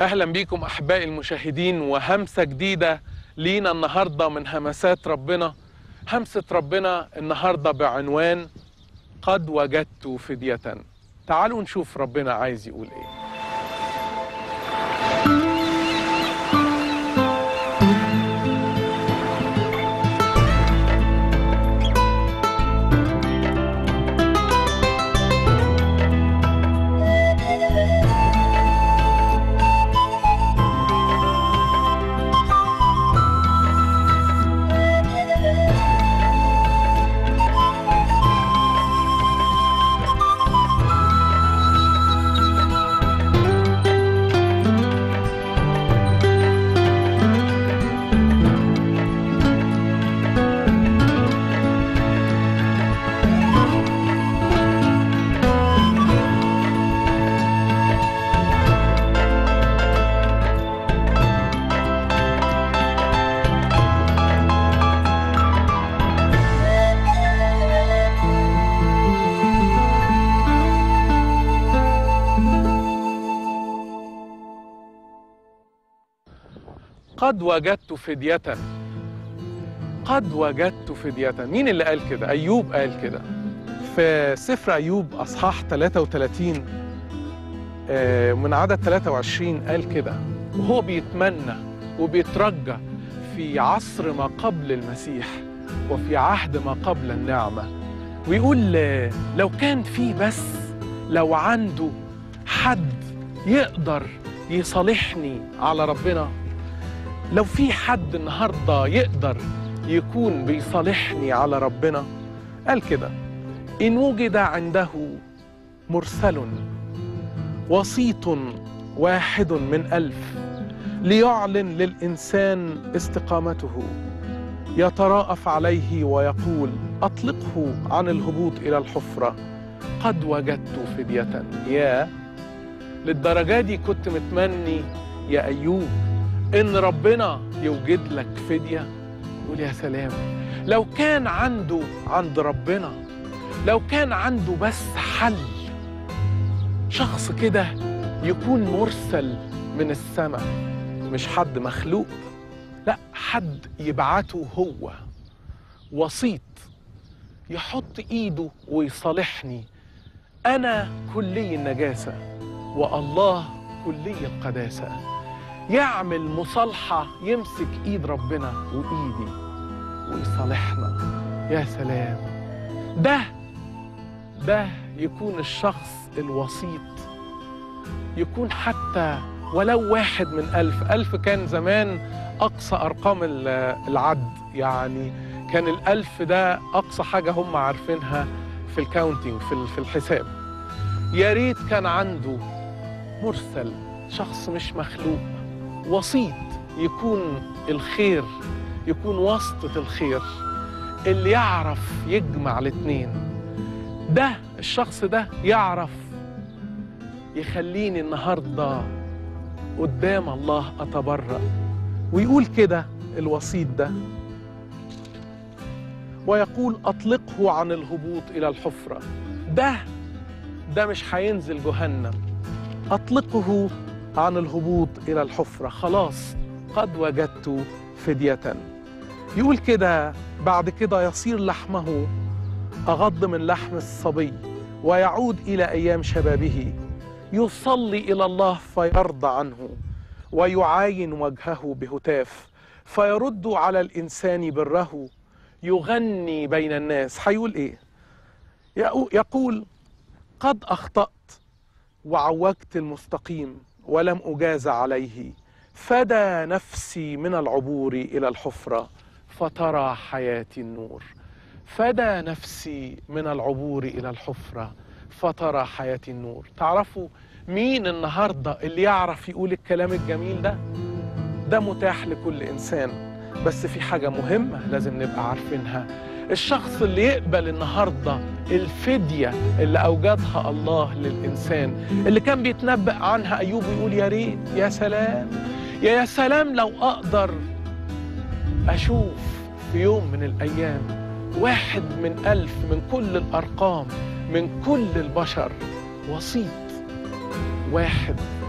اهلا بيكم احبائي المشاهدين وهمسه جديده لينا النهارده من همسات ربنا همسه ربنا النهارده بعنوان قد وجدت فديه تعالوا نشوف ربنا عايز يقول ايه قد وجدت فدية قد وجدت فدية مين اللي قال كده أيوب قال كده في سفر أيوب أصحاح 33 آه، من عدد 23 قال كده وهو بيتمنى وبيترجى في عصر ما قبل المسيح وفي عهد ما قبل النعمة ويقول آه، لو كان في بس لو عنده حد يقدر يصالحني على ربنا لو في حد النهارده يقدر يكون بيصالحني على ربنا قال كده ان وجد عنده مرسل وسيط واحد من الف ليعلن للانسان استقامته يتراءف عليه ويقول اطلقه عن الهبوط الى الحفره قد وجدت فديه يا للدرجه دي كنت متمني يا ايوب ان ربنا يوجد لك فديه يقول يا سلام لو كان عنده عند ربنا لو كان عنده بس حل شخص كده يكون مرسل من السماء مش حد مخلوق لا حد يبعته هو وسيط يحط ايده ويصالحني انا كلي النجاسه والله كلي القداسه يعمل مصالحة يمسك إيد ربنا وإيدي ويصالحنا يا سلام ده ده يكون الشخص الوسيط يكون حتى ولو واحد من ألف ألف كان زمان أقصى أرقام ال- العد يعني كان الألف ده أقصى حاجة هم عارفينها في الكاونتينج في ال- في الحساب يا ريت كان عنده مرسل شخص مش مخلوق وسيط يكون الخير يكون واسطة الخير اللي يعرف يجمع الاتنين ده الشخص ده يعرف يخليني النهاردة قدام الله أتبرأ ويقول كده الوسيط ده ويقول أطلقه عن الهبوط إلى الحفرة ده ده مش هينزل جهنم أطلقه عن الهبوط إلى الحفرة خلاص قد وجدت فدية يقول كده بعد كده يصير لحمه أغض من لحم الصبي ويعود إلى أيام شبابه يصلي إلى الله فيرضى عنه ويعاين وجهه بهتاف فيرد على الإنسان بره يغني بين الناس هيقول إيه يقو- يقول قد أخطأت وعوجت المستقيم ولم أجاز عليه فدى نفسي من العبور إلى الحفرة فترى حياتي النور فدى نفسي من العبور إلى الحفرة فترى حياتي النور تعرفوا مين النهاردة اللي يعرف يقول الكلام الجميل ده ده متاح لكل إنسان بس في حاجة مهمة لازم نبقى عارفينها الشخص اللي يقبل النهاردة الفدية اللي أوجدها الله للإنسان اللي كان بيتنبأ عنها أيوب ويقول يا ريت يا سلام يا يا سلام لو أقدر أشوف في يوم من الأيام واحد من ألف من كل الأرقام من كل البشر وسيط واحد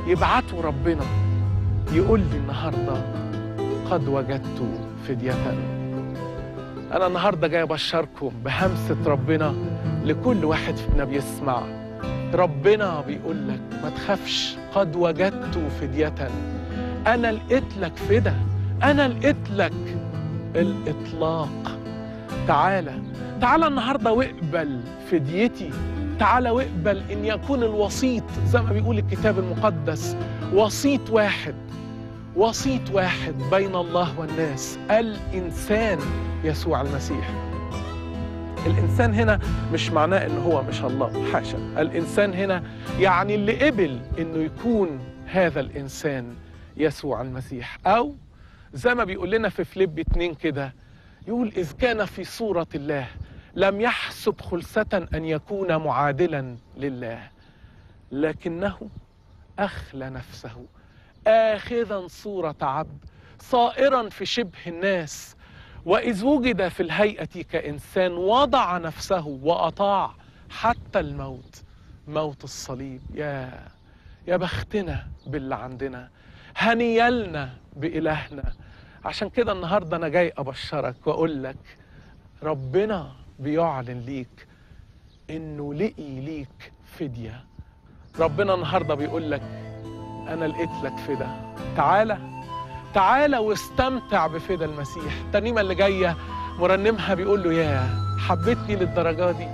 يبعته ربنا يقول لي النهارده قد وجدت فدية أنا النهارده جاي أبشركم بهمسة ربنا لكل واحد فينا بيسمع ربنا بيقول لك ما تخافش قد وجدت فدية أنا لقيت لك فدا أنا لقيت لك الإطلاق تعالى تعالى النهارده واقبل فديتي تعالى واقبل ان يكون الوسيط زي ما بيقول الكتاب المقدس وسيط واحد وسيط واحد بين الله والناس الانسان يسوع المسيح الانسان هنا مش معناه ان هو مش الله حاشا الانسان هنا يعني اللي قبل انه يكون هذا الانسان يسوع المسيح او زي ما بيقول لنا في فيليب 2 كده يقول اذ كان في صوره الله لم يحسب خلسة أن يكون معادلا لله لكنه أخلى نفسه آخذا صورة عبد صائرا في شبه الناس وإذ وجد في الهيئة كإنسان وضع نفسه وأطاع حتى الموت موت الصليب يا يا بختنا باللي عندنا هنيلنا بإلهنا عشان كده النهارده أنا جاي أبشرك وأقول لك ربنا بيعلن ليك انه لقي ليك فديه ربنا النهارده بيقول لك انا لقيت لك فدا تعالى تعالى واستمتع بفدا المسيح الترنيمه اللي جايه مرنمها بيقول له يا حبيتني للدرجه دي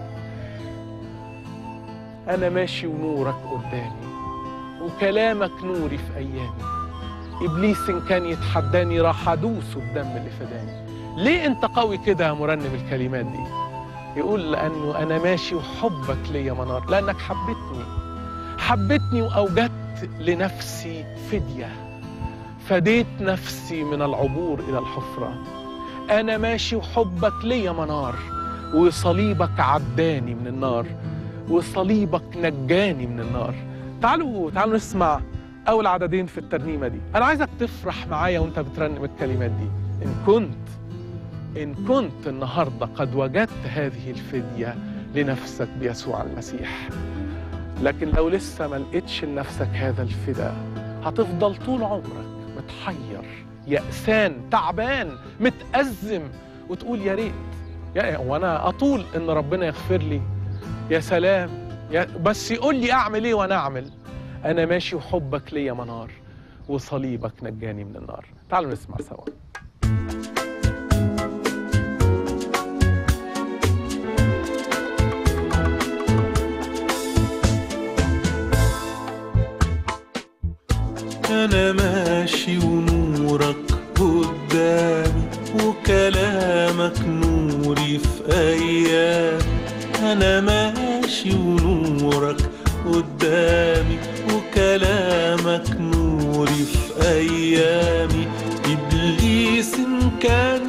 انا ماشي ونورك قدامي وكلامك نوري في ايامي ابليس ان كان يتحداني راح ادوسه الدم اللي فداني ليه انت قوي كده يا مرنم الكلمات دي يقول لانه انا ماشي وحبك ليا منار لانك حبتني حبتني واوجدت لنفسي فديه فديت نفسي من العبور الى الحفره انا ماشي وحبك ليا منار وصليبك عداني من النار وصليبك نجاني من النار تعالوا تعالوا نسمع اول عددين في الترنيمه دي انا عايزك تفرح معايا وانت بترنم الكلمات دي ان كنت إن كنت النهاردة قد وجدت هذه الفدية لنفسك بيسوع المسيح لكن لو لسه ما لقيتش لنفسك هذا الفداء هتفضل طول عمرك متحير يأسان تعبان متأزم وتقول يا ريت يا وانا اطول ان ربنا يغفر لي يا سلام يا بس يقول لي اعمل ايه وانا اعمل انا ماشي وحبك ليا منار وصليبك نجاني من النار تعالوا نسمع سوا أنا ماشي ونورك قدامي وكلامك نوري في أيام أنا ماشي ونورك قدامي وكلامك نوري في أيامي إبليس إن كان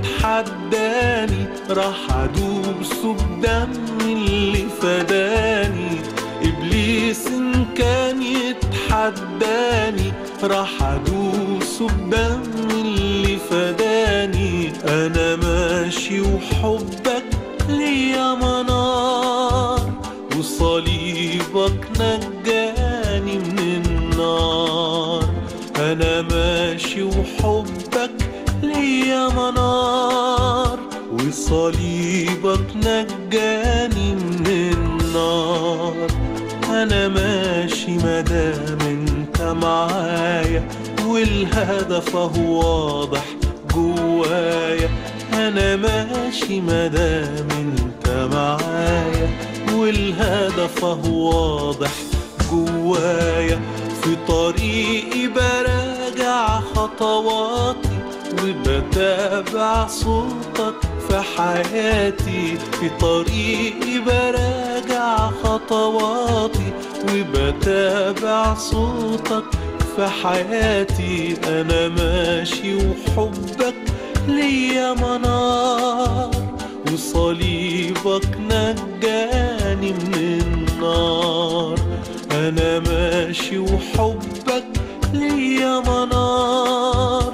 يتحداني راح أدوسه بدم اللي فداني إبليس إن كان يتحداني راح أدوسه بدم اللي فداني أنا ماشي وحبك ليا منار وصليبك نجاني من النار أنا ماشي وحبك ليا منار وصليبك نجاني من النار أنا ماشي مدام أنت معايا والهدف هو واضح جوايا أنا ماشي مدام أنت معايا والهدف هو واضح جوايا في طريقي براجع خطواتي وبتابع صوتك في حياتي في طريقي براجع خطواتي وبتابع صوتك في حياتي انا ماشي وحبك ليا منار وصليبك نجاني من النار انا ماشي وحبك ليا منار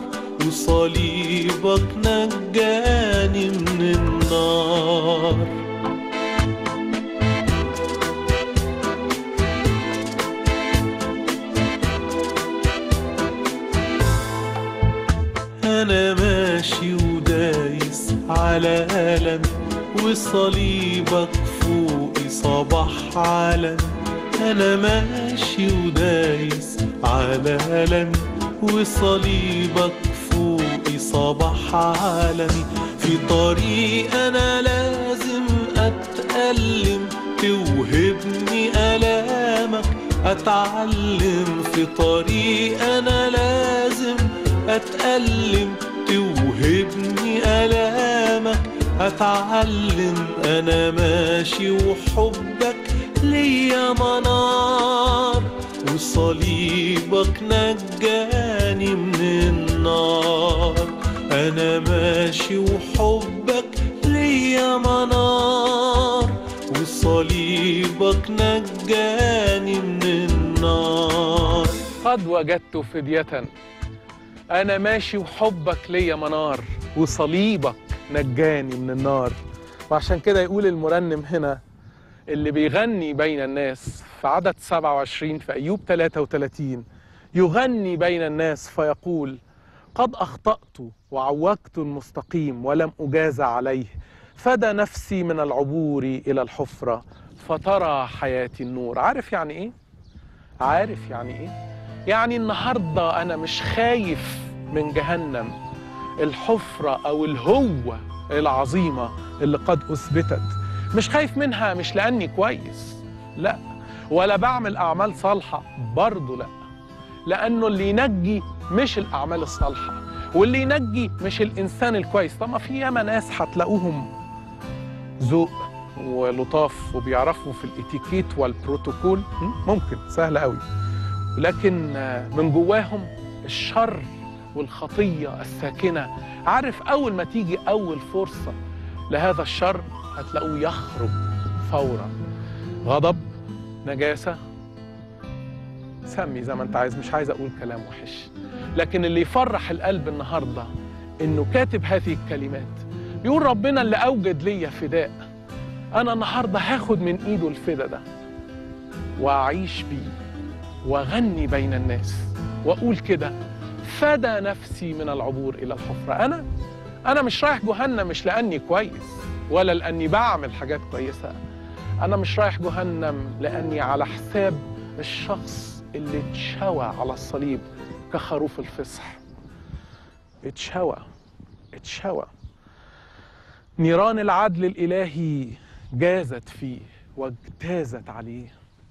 وصليبك نجاني من النار ماشي ودايس على ألمي وصليبك فوقي صباح علمي أنا ماشي ودايس على ألمي وصليبك فوقي صباح عالمي في طريق أنا لازم أتألم توهبني ألامك أتعلم في طريق أنا لازم أتألم توهبني ألامك أتعلم أنا ماشي وحبك ليا منار وصليبك نجاني من النار أنا ماشي وحبك ليا منار وصليبك نجاني من النار قد وجدت فدية أنا ماشي وحبك ليا منار وصليبك نجاني من النار وعشان كده يقول المرنم هنا اللي بيغني بين الناس في عدد 27 في أيوب 33 يغني بين الناس فيقول قد أخطأت وعوجت المستقيم ولم أجاز عليه فدى نفسي من العبور إلى الحفرة فترى حياتي النور عارف يعني إيه؟ عارف يعني إيه؟ يعني النهاردة أنا مش خايف من جهنم الحفرة أو الهوة العظيمة اللي قد أثبتت مش خايف منها مش لأني كويس لا ولا بعمل أعمال صالحة برضه لا لأنه اللي ينجي مش الأعمال الصالحة واللي ينجي مش الإنسان الكويس طب ما في ياما ناس هتلاقوهم ذوق ولطاف وبيعرفوا في الاتيكيت والبروتوكول م? ممكن سهل قوي لكن آه، من جواهم الشر والخطية الساكنة عارف أول ما تيجي أول فرصة لهذا الشر هتلاقوه يخرج فورا غضب نجاسة سمي زي ما انت عايز مش عايز اقول كلام وحش لكن اللي يفرح القلب النهارده انه كاتب هذه الكلمات يقول ربنا اللي اوجد ليا فداء انا النهارده هاخد من ايده الفدا ده واعيش بيه واغني بين الناس واقول كده فدى نفسي من العبور الى الحفره انا انا مش رايح جهنم مش لاني كويس ولا لاني بعمل حاجات كويسه انا مش رايح جهنم لاني على حساب الشخص اللي اتشوى على الصليب كخروف الفصح اتشوى اتشوى نيران العدل الالهي جازت فيه واجتازت عليه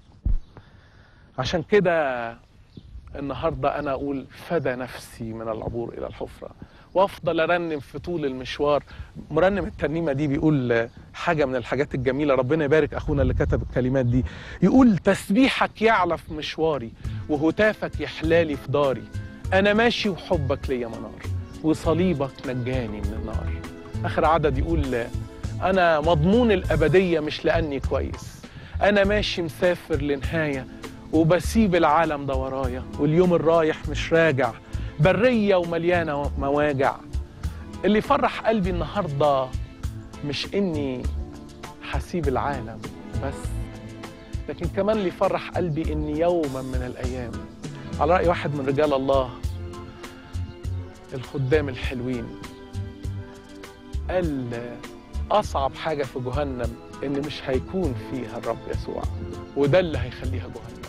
عشان كده النهارده انا اقول فدى نفسي من العبور الى الحفره وافضل ارنم في طول المشوار مرنم الترنيمه دي بيقول حاجه من الحاجات الجميله ربنا يبارك اخونا اللي كتب الكلمات دي يقول تسبيحك يعلى في مشواري وهتافك يحلالي في داري انا ماشي وحبك ليا منار وصليبك نجاني من النار اخر عدد يقول انا مضمون الابديه مش لاني كويس انا ماشي مسافر لنهايه وبسيب العالم ده ورايا واليوم الرايح مش راجع برية ومليانة مواجع اللي يفرح قلبي النهاردة مش إني حسيب العالم بس لكن كمان اللي يفرح قلبي إني يوما من الأيام على رأي واحد من رجال الله الخدام الحلوين قال أصعب حاجة في جهنم إن مش هيكون فيها الرب يسوع وده اللي هيخليها جهنم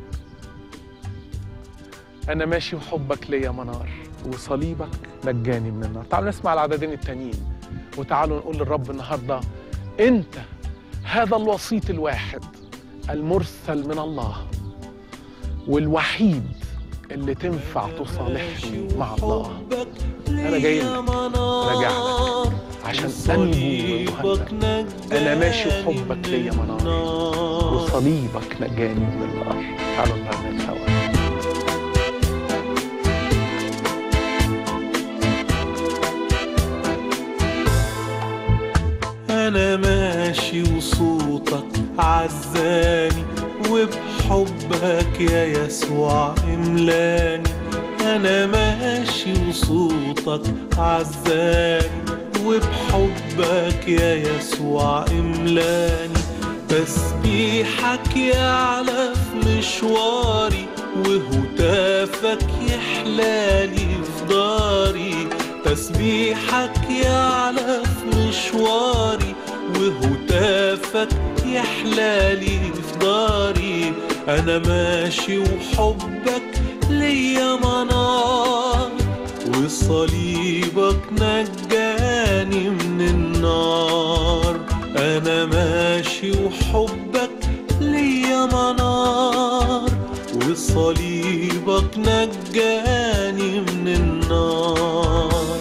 أنا ماشي وحبك ليا منار وصليبك نجاني من النار تعالوا نسمع العددين التانيين وتعالوا نقول للرب النهاردة أنت هذا الوسيط الواحد المرسل من الله والوحيد اللي تنفع تصالحني مع الله أنا جاي لك راجع لك عشان أنجو من جهنم أنا ماشي وحبك ليا منار وصليبك نجاني من النار تعالوا نرنم سوا أنا ماشي وصوتك عزاني وبحبك يا يسوع إملاني أنا ماشي وصوتك عزاني وبحبك يا يسوع إملاني تسبيحك يعلى في مشواري وهتافك يحلالي في داري تسبيحك يعلى في مشواري وهتافك يحلالي في داري انا ماشي وحبك ليا منار وصليبك نجاني من النار انا ماشي وحبك ليا منار وصليبك نجاني من النار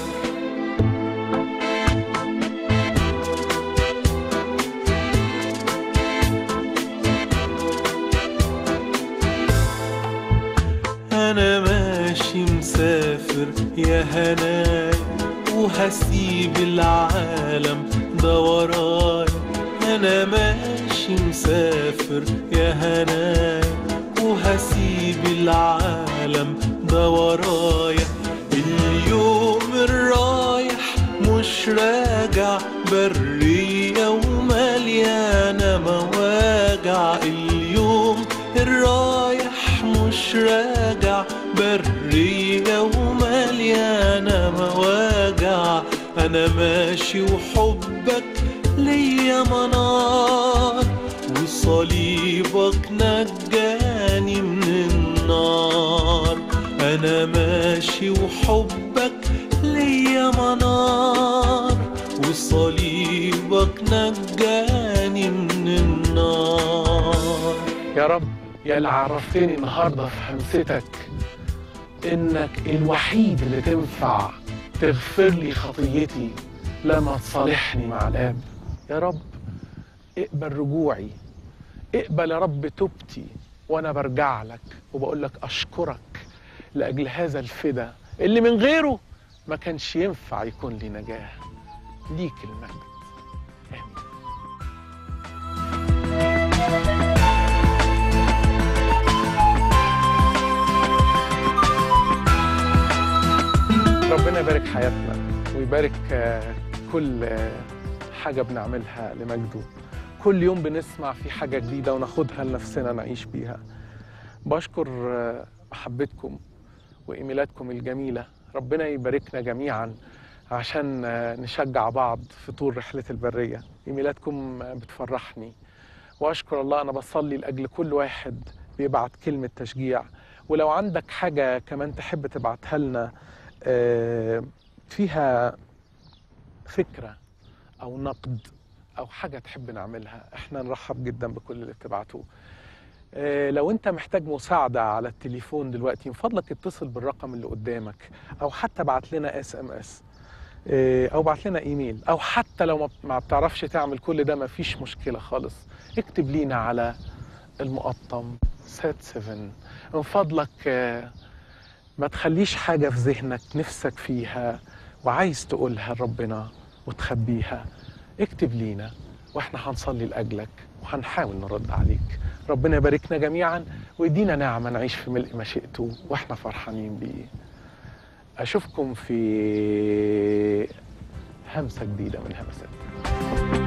انا ماشي مسافر يا هناي وهسيب العالم ده وراي انا ماشي مسافر يا هناي وهسيب العالم ده ورايا اليوم الرايح مش راجع برية ومليانة مواجع اليوم الرايح مش راجع برية ومليانة مواجع أنا ماشي وحبك ليا منار وصليبك نجاني من النار أنا ماشي وحبك ليا منار وصليبك نجاني من النار يا رب يا اللي عرفتني النهارده في همستك انك الوحيد اللي تنفع تغفر لي خطيتي لما تصالحني مع الاب يا رب اقبل رجوعي اقبل يا رب توبتي وانا برجع لك وبقول لك اشكرك لاجل هذا الفدا اللي من غيره ما كانش ينفع يكون لي نجاه ليك المجد امين ربنا يبارك حياتنا ويبارك آه، كل آه، حاجة بنعملها لمجده كل يوم بنسمع في حاجة جديدة وناخدها لنفسنا نعيش بيها بشكر آه، محبتكم وإيميلاتكم الجميلة ربنا يباركنا جميعا عشان آه، نشجع بعض في طول رحلة البرية إيميلاتكم آه، بتفرحني وأشكر الله أنا بصلي لأجل كل واحد بيبعت كلمة تشجيع ولو عندك حاجة كمان تحب تبعتها لنا آه، فيها فكرة أو نقد أو حاجة تحب نعملها احنا نرحب جدا بكل اللي بتبعتوه آه، لو انت محتاج مساعدة على التليفون دلوقتي من فضلك اتصل بالرقم اللي قدامك او حتى بعت لنا اس ام اس او بعت لنا ايميل او حتى لو ما- ما بتعرفش تعمل كل ده ما فيش مشكلة خالص اكتب لينا على المقطم سات 7 من فضلك آه، ما تخليش حاجة في ذهنك نفسك فيها وعايز تقولها لربنا وتخبيها اكتب لينا واحنا هنصلي لأجلك وهنحاول نرد عليك ربنا يباركنا جميعا ويدينا نعمة نعيش في ملء مشيئته واحنا فرحانين بيه أشوفكم في همسة جديدة من همسات